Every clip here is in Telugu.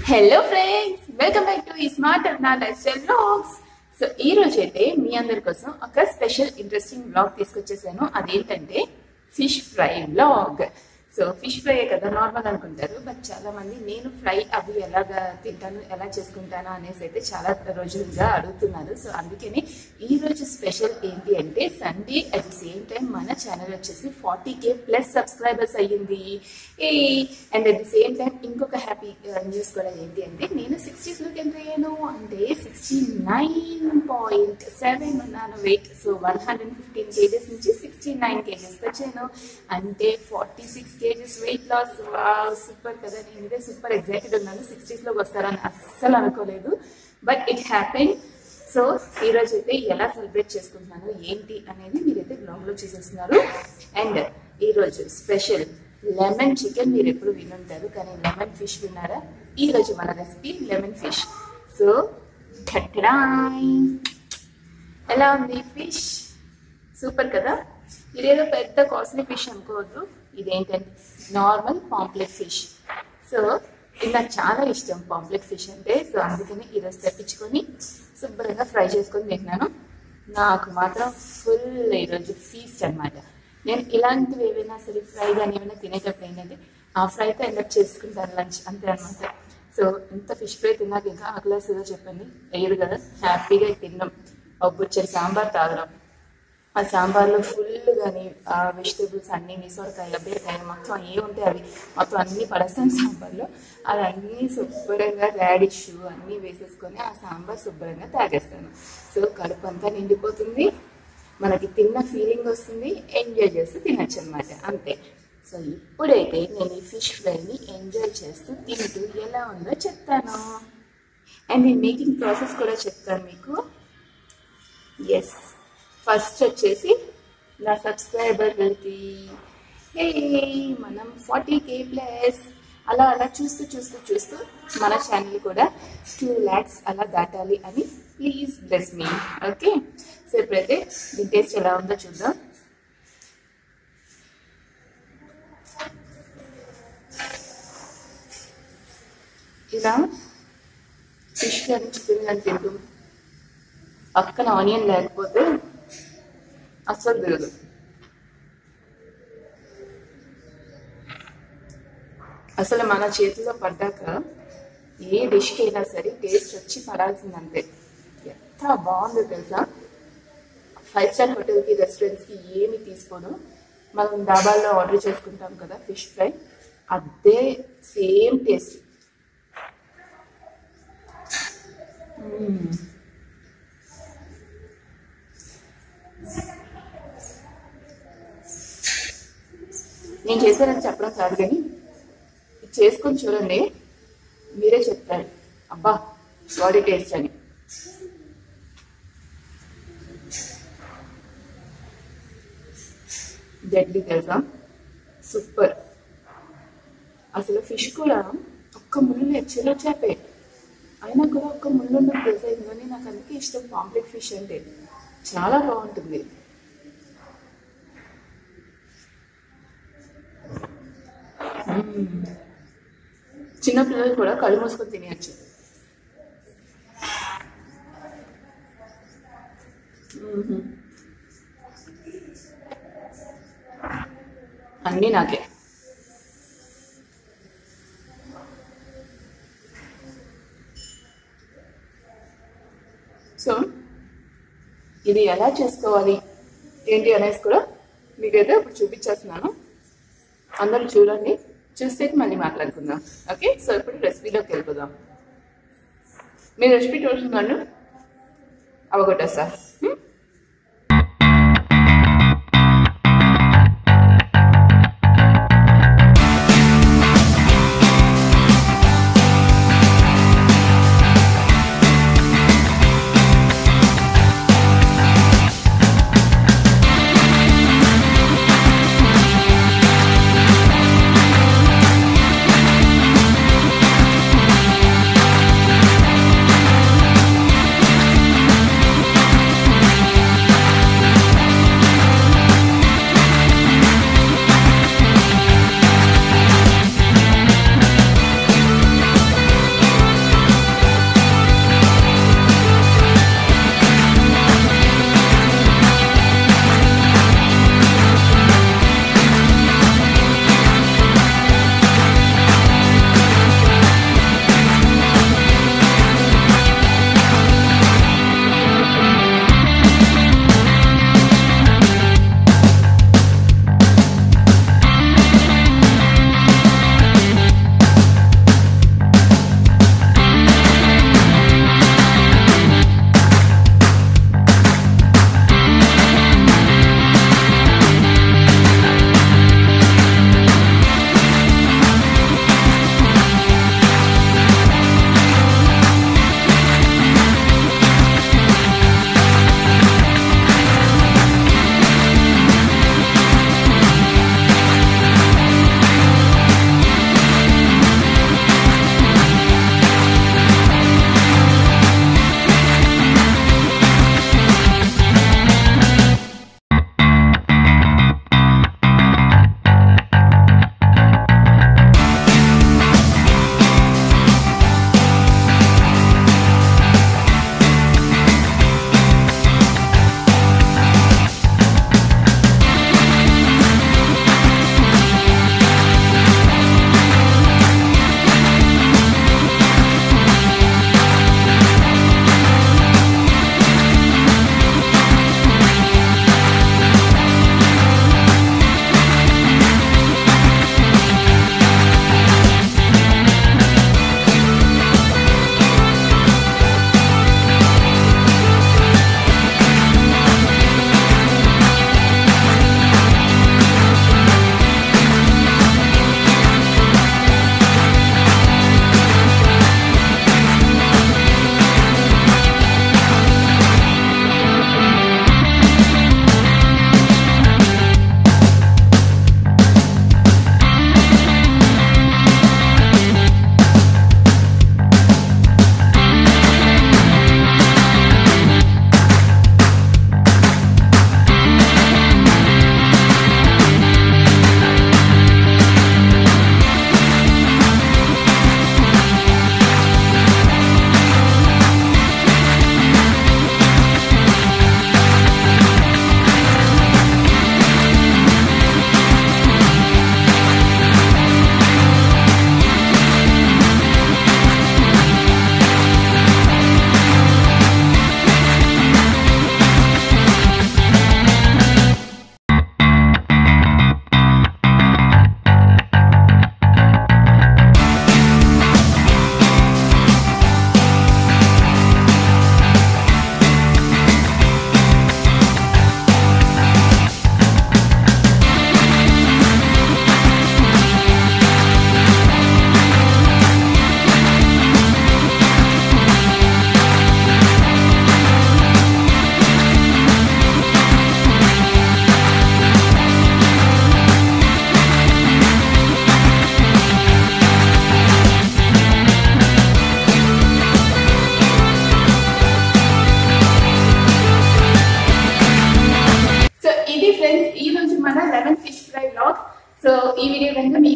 hello friends welcome back to ఈ స్మార్ట్ నా లైఫ్ స్టైల్ బ్లాగ్స్ సో ఈ రోజు అయితే మీ అందరి కోసం ఒక స్పెషల్ ఇంట్రెస్టింగ్ బ్లాగ్ తీసుకొచ్చేసాను అదేంటంటే fish fry blog so fish fry కదా నార్మల్ అనుకుంటారు బట్ చాలా మంది నేను ఫ్రై అవి ఎలాగా తింటాను ఎలా చేసుకుంటాను అనేసి అయితే చాలా రోజులుగా అడుగుతున్నారు సో అందుకని ఈ రోజు స్పెషల్ ఏంటి అంటే Sunday at the same time మన ఛానల్ వచ్చేసి ఫార్టీ కే ప్లస్ సబ్స్క్రైబర్స్ అయ్యింది ఏ and at the same time ఇంకొక హ్యాపీ న్యూస్ కూడా ఏంటి అంటే నేను సిక్స్టీస్లోకి ఎంత అయ్యాను అంటే సిక్స్టీ నైన్ పాయింట్ సెవెన్ ఉన్నాను weight so one hundred fifteen kgs నుంచి సిక్స్టీ నైన్ కేజెస్కి వచ్చాను అంటే forty six kgs weight loss super కదా నేను ఇదే సూపర్ ఎగ్జైటెడ్ ఉన్నాను సిక్స్టీస్లోకి వస్తారని అస్సలు అనుకోలేదు బట్ ఇట్ హ్యాపెన్ సో ఈ రోజు అయితే ఎలా సెలబ్రేట్ చేసుకుంటున్నాను ఏంటి అనేది మీరైతే బ్లాగ్లో చూసేస్తున్నారు అండ్ ఈ రోజు స్పెషల్ లెమన్ చికెన్ మీరు ఎప్పుడు వినుంటారు కానీ లెమన్ ఫిష్ విన్నారా ఈ రోజు మన రెసిపీ లెమన్ ఫిష్ సో ఠట్టడాయ్ ఎలా ఉంది ఫిష్ సూపర్ కదా ఇదేదో పెద్ద కాస్ట్లీ ఫిష్ అనుకోవద్దు ఇదేంటంటే నార్మల్ పాంప్లెట్ ఫిష్ సో ఇది నాకు చాలా ఇష్టం పాంప్లెట్ ఫిష్ అంటే సో అందుకని ఈరోజు తెప్పించుకొని శుభ్రంగా ఫ్రై చేసుకొని తింటున్నాను నాకు మాత్రం ఫుల్ ఈరోజు ఫీస్ట్ అనమాట నేను ఇలాంటివి ఏవైనా సరే ఫ్రై కానీ ఏమైనా తినేటప్పుడు ఏంటంటే ఆ ఫ్రైతో ఎండప్ చేసుకుంటాను లంచ్ అంతే అనమాట సో ఇంత ఫిష్ ఫ్రై తిన్నాక ఇంకా ఆకలేస్తుందో చెప్పండి వేయదు కదా హ్యాపీగా తినడం ఒక బుచ్చడి సాంబార్ తాగడం ఆ సాంబార్లో ఫుల్ కానీ ఆ వెజిటేబుల్స్ అన్ని సొరకాయ బీరకాయ మొత్తం ఏ ఉంటే అవి మొత్తం అన్ని పడేస్తాను సాంబార్లో అది అన్నీ శుభ్రంగా రాడిష్ అన్నీ వేసేసుకొని ఆ సాంబార్ శుభ్రంగా తాగేస్తాను సో కడుపు అంతా నిండిపోతుంది మనకి తిన్న ఫీలింగ్ వస్తుంది ఎంజాయ్ చేస్తూ తినచ్చు అనమాట అంతే సో ఇప్పుడైతే నేను ఈ ఫిష్ ఫ్రైని ఎంజాయ్ చేస్తూ తింటూ ఎలా ఉందో చెప్తాను అండ్ ఈ మేకింగ్ ప్రాసెస్ కూడా చెప్తాను మీకు ఎస్ ఫస్ట్ వచ్చేసి నా సబ్స్క్రైబర్లకి హే మనం ఫార్టీ కే ప్లస్ అలా అలా చూస్తూ చూస్తూ చూస్తూ మన ఛానల్ కూడా టూ ల్యాక్స్ అలా దాటాలి అని please bless me okay so ఇప్పుడైతే దీని టేస్ట్ ఎలా ఉందో చూద్దాం ఇలా ఫిష్ కానీ చికెన్ కానీ తింటూ పక్కన ఆనియన్ లేకపోతే అస్సలు తిరగదు అసలు మన చేతిలో పడ్డాక ఏ డిష్కి అయినా సరే టేస్ట్ వచ్చి పడాల్సిందంతే ఎంత బాగుందో తెలుసా ఫైవ్ స్టార్ హోటల్కి రెస్టారెంట్స్కి ఏమి తీసుకోను మనం డాబాల్లో ఆర్డర్ చేసుకుంటాం కదా ఫిష్ ఫ్రై అదే సేమ్ టేస్ట్ నేను చేశానని చెప్పడం కాదు కానీ ఇది చేసుకొని చూడండి మీరే చెప్తారు అబ్బా బాడీ టేస్ట్ అని డెడ్లీ తెలుసా సూపర్ అసలు ఫిష్ కూడా ఒక్క ముళ్ళు లేదు చిన్న చేపే అయినా కూడా ఒక్క ముళ్ళు ఉన్న తెలుసా కానీ నాకు అందుకే ఇష్టం పాంప్లెట్ ఫిష్ అంటే చాలా బాగుంటుంది చిన్న పిల్లలు కూడా కళ్ళు మూసుకొని తినేయచ్చు అన్నీ నాకే సో ఇది ఎలా చేసుకోవాలి ఏంటి అనేసి కూడా మీకైతే ఇప్పుడు చూపించేస్తున్నాను అందరూ చూడండి చూస్తే మళ్ళీ మాట్లాడుకుందాం ఓకే సో ఇప్పుడు రెసిపీలోకి వెళ్ళిపోదాం మీ రెసిపీ చూస్తున్నాను అవగొట్టేస్తా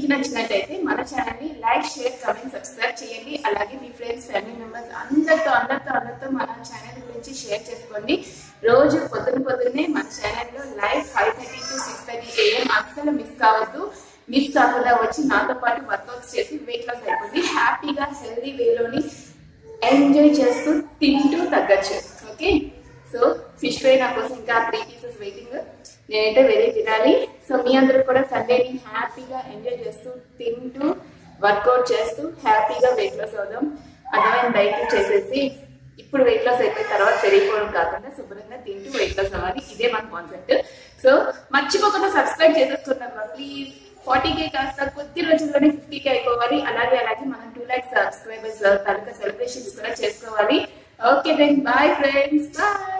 నచ్చినట్టయితే మన ఛానల్ ని లైక్ షేర్ కమెంట్ సబ్స్క్రైబ్ చేయండి అలాగే మీ ఫ్రెండ్స్ ఫ్యామిలీ మెంబర్స్ అందరితో అందరితో అందరితో మన ఛానల్ గురించి షేర్ చేసుకోండి రోజు పొద్దున పొద్దున్నే మన ఛానల్లో live five thirty to six thirty AM అస్సలు మిస్ కావద్దు మిస్ కాకుండా వచ్చి నాతో పాటు వర్కౌట్స్ చేసి వెయిట్ లాస్ అయిపోయింది హ్యాపీగా హెల్దీ వేలోని ఎంజాయ్ చేస్తూ తింటూ తగ్గచ్చు ఓకే సో ఫిష్ ఫ్రై నా కోసం ఇంకా త్రీ పీసెస్ వెయిటింగ్ నేనైతే వెరీ తినాలి సో మీ అందరూ కూడా సండేని హ్యాపీగా ఎంజాయ్ చేస్తూ తింటూ వర్కౌట్ చేస్తూ హ్యాపీగా వెయిట్ లాస్ అవుదాం అర్థమైన డైట్ చేసేసి ఇప్పుడు వెయిట్ లాస్ అయిపోయిన తర్వాత పెరిగిపోవడం కాకుండా శుభ్రంగా తింటూ వెయిట్ లాస్ అవ్వాలి ఇదే మన కాన్సెప్ట్ సో మర్చిపోకుండా సబ్స్క్రైబ్ చేసేసుకున్నాం ప్లీజ్ ఫార్టీ కే కాస్త కొద్ది రోజుల్లోనే ఫిఫ్టీ కే అయిపోవాలి అలాగే అలాగే మనం టూ ల్యాక్స్ సబ్స్క్రైబర్స్ తాలూకా సెలబ్రేషన్స్ కూడా చేసుకోవాలి okay then bye friends bye